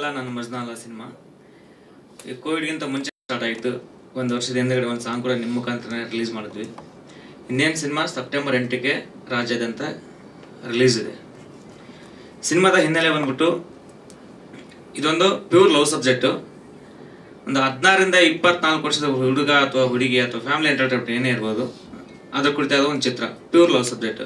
ನನ್ನ ಮಜ್ನಾಲ ಸಿನಿಮಾ ಈ ಕೋವಿಡ್ಗಿಂತ ಮುಂಚೆ ಸ್ಟಾರ್ಟ್ ಆಯಿತು ಒಂದು ವರ್ಷದ ಹಿಂದೆಗಡೆ ಒಂದು ಸಾಂಗ್ ಕೂಡ ನಿಮ್ಮ ಮುಖಾಂತರ ರಿಲೀಸ್ ಮಾಡಿದ್ವಿ ಇನ್ನೇನು ಸಿನಿಮಾ ಸೆಪ್ಟೆಂಬರ್ ಎಂಟಕ್ಕೆ ರಾಜ್ಯಾದ್ಯಂತ ರಿಲೀಸ್ ಇದೆ ಸಿನಿಮಾದ ಹಿನ್ನೆಲೆ ಬಂದ್ಬಿಟ್ಟು ಇದೊಂದು ಪ್ಯೂರ್ ಲವ್ ಸಬ್ಜೆಕ್ಟು ಒಂದು ಹದಿನಾರರಿಂದ ಇಪ್ಪತ್ನಾಲ್ಕು ವರ್ಷದ ಹುಡುಗ ಅಥವಾ ಹುಡುಗಿ ಅಥವಾ ಫ್ಯಾಮಿಲಿ ಎಂಟರ್ಟೈನ್ಮೆಂಟ್ ಏನೇ ಇರ್ಬೋದು ಅದ್ರ ಕುರಿತಾದ ಒಂದು ಚಿತ್ರ ಪ್ಯೂರ್ ಲವ್ ಸಬ್ಜೆಕ್ಟ್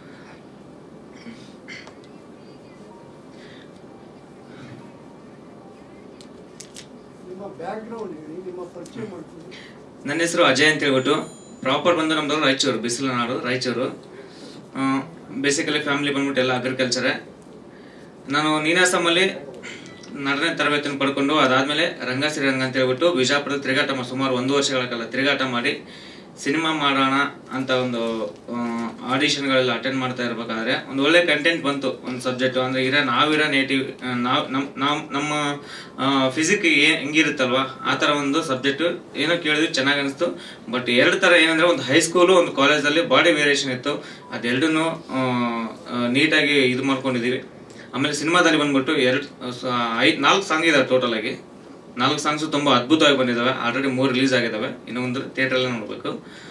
ನಿಮ್ಮ ಬ್ಯಾಕ್ಗ್ರೌಂಡ್ ಹೇಳಿ ನಿಮ್ಮ ಪರಿಚಯ ಮಾಡ್ಕೊಳ್ಳಿ ನನ್ನ ಹೆಸರು ಅಜಯ್ ಅಂತ ಹೇಳ್ಬಿಟ್ಟು ಪ್ರಾಪರ್ ಬಂದು ನಮ್ದು ರಾಯಚೂರು ಬಿಸಿಲು ನಾಡು ರಾಯಚೂರು ಬೇಸಿಕಲಿ ಫ್ಯಾಮಿಲಿ ಬಂದ್ಬಿಟ್ಟು ಎಲ್ಲ ಅಗ್ರಿಕಲ್ಚರೇ ನಾನು ನೀನಾಸಮಲ್ಲಿ ನಟನೆ ತರಬೇತಿಯನ್ನು ಪಡ್ಕೊಂಡು ಅದಾದಮೇಲೆ ರಂಗಶ್ರೀ ರಂಗ ಅಂತ ಹೇಳ್ಬಿಟ್ಟು ಬಿಜಾಪುರದ ತಿರುಗಾಟ ಮಾ- ಸುಮಾರು ಒಂದು ವರ್ಷಗಳ ಕಾಲ ತಿರುಗಾಟ ಮಾಡಿ ಸಿನಿಮಾ ಮಾಡೋಣ ಅಂತ ಒಂದು ಆಡಿಷನ್ಗಳೆಲ್ಲ ಅಟೆಂಡ್ ಮಾಡ್ತಾ ಇರ್ಬೇಕಾದ್ರೆ ಒಂದು ಒಳ್ಳೆ ಕಂಟೆಂಟ್ ಬಂತು ಒಂದು ಸಬ್ಜೆಕ್ಟ್ ಅಂದ್ರೆ ಇರೋ ನಾವಿರೋ ನೇಟಿವ್ ನಾವು ನಮ್ಮ ನಾವು ನಮ್ಮ ಫಿಸಿಕ್ ಹೆಂಗಿರುತ್ತಲ್ವಾ ಆ ಥರ ಒಂದು ಸಬ್ಜೆಕ್ಟ್ ಏನೋ ಕೇಳಿದ್ವಿ ಚೆನ್ನಾಗಿ ಅನಿಸ್ತು ಬಟ್ ಎರಡು ಥರ ಏನಂದ್ರೆ ಒಂದು ಹೈಸ್ಕೂಲು ಒಂದು ಕಾಲೇಜಲ್ಲಿ ಬಾಡಿ ವೇರಿಯೇಷನ್ ಇತ್ತು ಅದೆರಡನ್ನೂ ನೀಟಾಗಿ ಇದು ಮಾಡ್ಕೊಂಡಿದ್ದೀವಿ ಆಮೇಲೆ ಸಿನಿಮಾದಲ್ಲಿ ಬಂದ್ಬಿಟ್ಟು ಎರಡು ಐದು ನಾಲ್ಕು ಸಾಂಗ್ ಇದಾವೆ ಟೋಟಲ್ ಆಗಿ ನಾಲ್ಕು ಸಾಂಗ್ಸು ತುಂಬ ಅದ್ಭುತವಾಗಿ ಬಂದಿದ್ದಾವೆ ಆಲ್ರೆಡಿ ಮೂರು ರಿಲೀಸ್ ಆಗಿದ್ದಾವೆ ಇನ್ನು ಒಂದು ಥಿಯೇಟ್ರಲ್ಲೇ ನೋಡಬೇಕು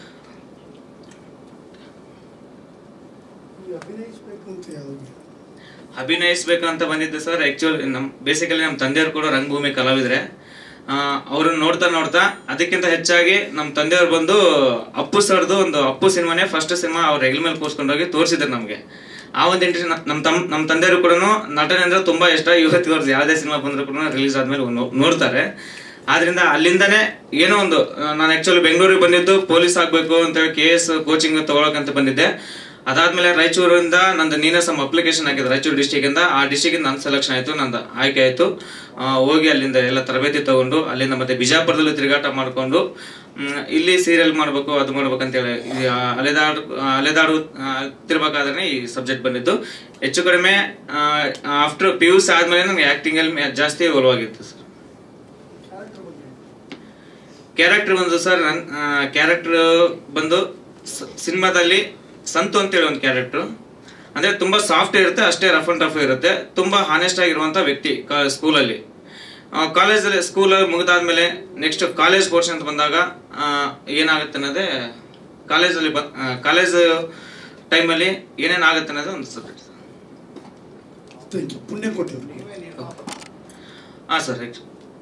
ನೀವು ಅಭಿನಯಿಸ್ಬೇಕು ಅಂತ ಯಾವುದು ಅಭಿನಯಿಸ್ಬೇಕಂತ ಬಂದಿದ್ದೆ ಸರ್ ಆಕ್ಚುಲಿ ನಮ್ ಬೇಸಿಕಲಿ ನಮ್ಮ ತಂದೆಯವರು ಕೂಡ ರಂಗಭೂಮಿ ಕಲಾವಿದ್ರೆ ಆ, ಅವ್ರನ್ನ ನೋಡ್ತಾ ನೋಡ್ತಾ ಅದಕ್ಕಿಂತ ಹೆಚ್ಚಾಗಿ ನಮ್ಮ ತಂದೆಯವ್ರು ಬಂದು ಅಪ್ಪು ಸರ್ದು ಒಂದು ಅಪ್ಪು ಸಿನಿಮಾನೇ ಫಸ್ಟ್ ಸಿನಿಮಾ ಅವ್ರ ಹೆಗಲ ಮೇಲೆ ಕೂರ್ಸ್ಕೊಂಡೋಗಿ ತೋರಿಸಿದ್ರು ನಮಗೆ ಆ ಒಂದು ಇಂಟ್ರೆಸ್ಟ್ ನಮ್ಮ ತಮ್ಮ ನಮ್ಮ ತಂದೆಯವರು ಕೂಡ ನಟನೆ ಅಂದ್ರೆ ತುಂಬಾ ಇಷ್ಟ ಇವತ್ತಿಗೆ ಅವ್ರದ್ದು ಯಾವುದೇ ಸಿನಿಮಾ ಬಂದ್ರು ಕೂಡ ರಿಲೀಸ್ ಆದ್ಮೇಲೆ ನೋ- ನೋಡ್ತಾರೆ ಆದ್ರಿಂದ ಅಲ್ಲಿಂದಾನೇ ಏನೋ ಒಂದು ನಾನು ಆಕ್ಚುಲಿ ಬೆಂಗಳೂರಿಗೆ ಬಂದಿದ್ದು ಪೊಲೀಸ್ ಆಗ್ಬೇಕು ಅಂತ ಹೇಳಿ ಕೆ ಎಸ್ ಕೋಚಿಂಗ್ ತಗೊಳಕಂತ ಬಂದಿದ್ದೆ ಅದಾದ್ಮೇಲೆ ರಾಯಚೂರಿಂದ ನಂದು ನೀನಸಮ್ ಅಪ್ಲಿಕೇಶನ್ ಹಾಕಿದ್ರು ರಾಯಚೂರು ಡಿಸ್ಟಿಕ್ ಇಂದ ಆ ಡಿಸ್ಟಿಕ್ ನನ್ನ ಸೆಲೆಕ್ಷನ್ ಆಯ್ತು ನಂದು ಆಯ್ಕೆ ಆಯ್ತು ಆ, ಹೋಗಿ ಅಲ್ಲಿಂದ ಎಲ್ಲ ತರಬೇತಿ ತಗೊಂಡು ಅಲ್ಲಿಂದ ಮತ್ತೆ ಬಿಜಾಪುರದಲ್ಲಿ ತಿರುಗಾಟ ಮಾಡ್ಕೊಂಡು ಮ್, ಇಲ್ಲಿ ಸೀರಿಯಲ್ ಮಾಡ್ಬೇಕು ಅದು ಮಾಡ್ಬೇಕು ಅಂತೇಳಿ ಈ, ಆ, ಅಲೆದಾಡು ಆ, ಅಲೆದಾಡು ಆ, ತಿರ್ಬೇಕಾದ್ರೆ ಈ ಸಬ್ಜೆಕ್ಟ್ ಬಂದಿದ್ದು ಹೆಚ್ಚು ಕಡಿಮೆ ಆಫ್ಟರ್ ಪಿ ಯು ಸಿ ಆದ್ಮೇಲೆ ನನಗೆ ಆಕ್ಟಿಂಗ್ ಅಲ್ಲಿ ಮೆ- ಜಾಸ್ತಿ ಒಲವಾಗಿತ್ತು ಸರ್ ಕ್ಯಾರೆಕ್ಟರ್ ಬಗ್ಗೆ ಕ್ಯಾರೆಕ್ಟರ್ ಬಂದು ಸರ್ ನನ್ ಕ್ಯಾರೆಕ್ಟರ್ ಬಂದು ಸ- ಸಿನಿಮಾದಲ್ಲಿ ಸಂತು ಅಂತೇಳಿ ಒಂದು ಕ್ಯಾರೆಕ್ಟರ್ ಅಂದ್ರೆ ತುಂಬಾ ಸಾಫ್ಟ್ ಇರುತ್ತೆ ಅಷ್ಟೇ ರಫ್ ಅಂಡ್ ಟಫ್ ಇರುತ್ತೆ ತುಂಬಾ ಹಾನೆಸ್ಟ್ ಆಗಿರುವಂತ ವ್ಯಕ್ತಿ ಸ್ಕೂಲಲ್ಲಿ ಕಾಲೇಜಲ್ಲಿ ಸ್ಕೂಲ್ ಮುಗಿದಾದ್ಮೇಲೆ ನೆಕ್ಸ್ಟ್ ಕಾಲೇಜ್ ಪೋರ್ಷನ್ ಅಂತ ಬಂದಾಗ ಆ, ಏನಾಗುತ್ತೆ ಅನ್ನೋದೇ ಕಾಲೇಜಲ್ಲಿ ಕಾಲೇಜ್ ಟೈಮಲ್ಲಿ ಏನೇನಾಗುತ್ತೆ ಅನ್ನೋದು ಒಂದು ಸಬ್ಜೆಕ್ಟ್ ಥ್ಯಾಂಕ್ ಯು ಪುಣ್ಯ ಕೊಟ್ಟಿವ್ರಿ ಹಾ ಸರ್ ರೈಟ್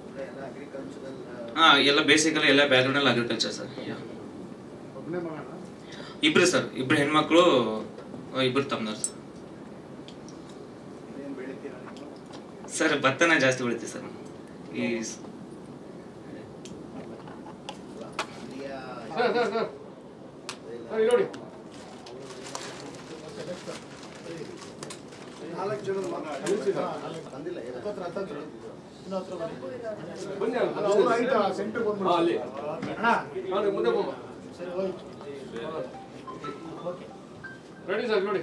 ಹಾ ಎಲ್ಲ ಬೇಸಿಕಲಿ ಎಲ್ಲ ಬ್ಯಾಕ್ಗ್ರೌಂಡ್ ಅಲ್ಲಿ ಅಗ್ರಿಕಲ್ಚರ್ ಸರ್ ಒಬ್ಬನೇ ಮಾಡೋಣ ಇಬ್ರು ಸರ್ ಇಬ್ರು ಹೆಣ್ಮಕ್ಳು ಇಬ್ರು ತಮ್ಮನವ್ರು ಸರ್ ಸರ್ ಭತ್ತನ ಜಾಸ್ತಿ ಬೆಳಿತೀವಿ ಸರ್ ನಾವು. ಈ ಸ್- ಸರ್ ಸರ್ ಸರ್ ಸರ್ ಇಲ್ಲಿ ನೋಡಿ ನಾಲ್ಕು ಜನ ಬನ್ನಿ ಅಣ್ಣ. ಹಾ, ಅಲ್ಲಿ ನೋಡಿ, ಮುಂದೆ ಹೋಗು. ರೆಡಿ ಸರ್ ನೋಡಿ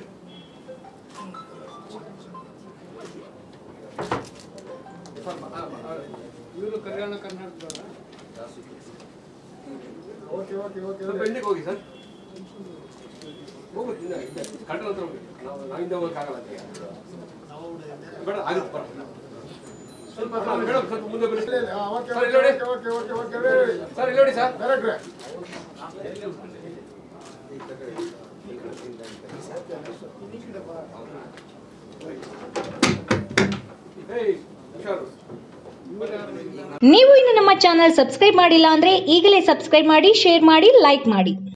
ಇವರು ಕಲ್ಯಾಣ ಕರ್ನಾಟಕದವರ ಓಕೆ ಓಕೆ ಓಕೆ ಸ್ವಲ್ಪ ಹಿಂದಕ್ಕೆ ಹೋಗಿ ಸರ್ ಹೋಗು ಹಿಂದೆ ಹಿಂದೆ ಕಂಟ್ರೋಲ್ ಹತ್ರ ಹೋಗಿ ನಾವು ನಾವಿಂದ ಹೋಗಕ್ಕಾಗಲ್ಲ ಅದಕ್ಕೆ. ಬೇಡ ಆಗುತ್ತೆ ಬರ ಸ್ವಲ್ಪ ಹತ್ರ ಮೇಡಮ್ ಸ್ವಲ್ಪ ಮುಂದೆ ಬನ್ನಿ ಸರ್ ಇಲ್ಲಿ ನೋಡಿ ಓಕೆ ಓಕೆ ಓಕೆ ಸರ್ ಇಲ್ಲಿ ನೋಡಿ ಸರ್ ಡೈರೆಕ್ಟ್ರೆ ಏಯ್ ಹುಷಾರು ನೀವು ಇನ್ನು ನಮ್ಮ ಚಾನಲ್ ಸಬ್ಸ್ಕ್ರೈಬ್ ಮಾಡಿಲ್ಲ ಅಂದ್ರೆ ಈಗಲೇ ಸಬ್ಸ್ಕ್ರೈಬ್ ಮಾಡಿ ಶೇರ್ ಮಾಡಿ ಲೈಕ್ ಮಾಡಿ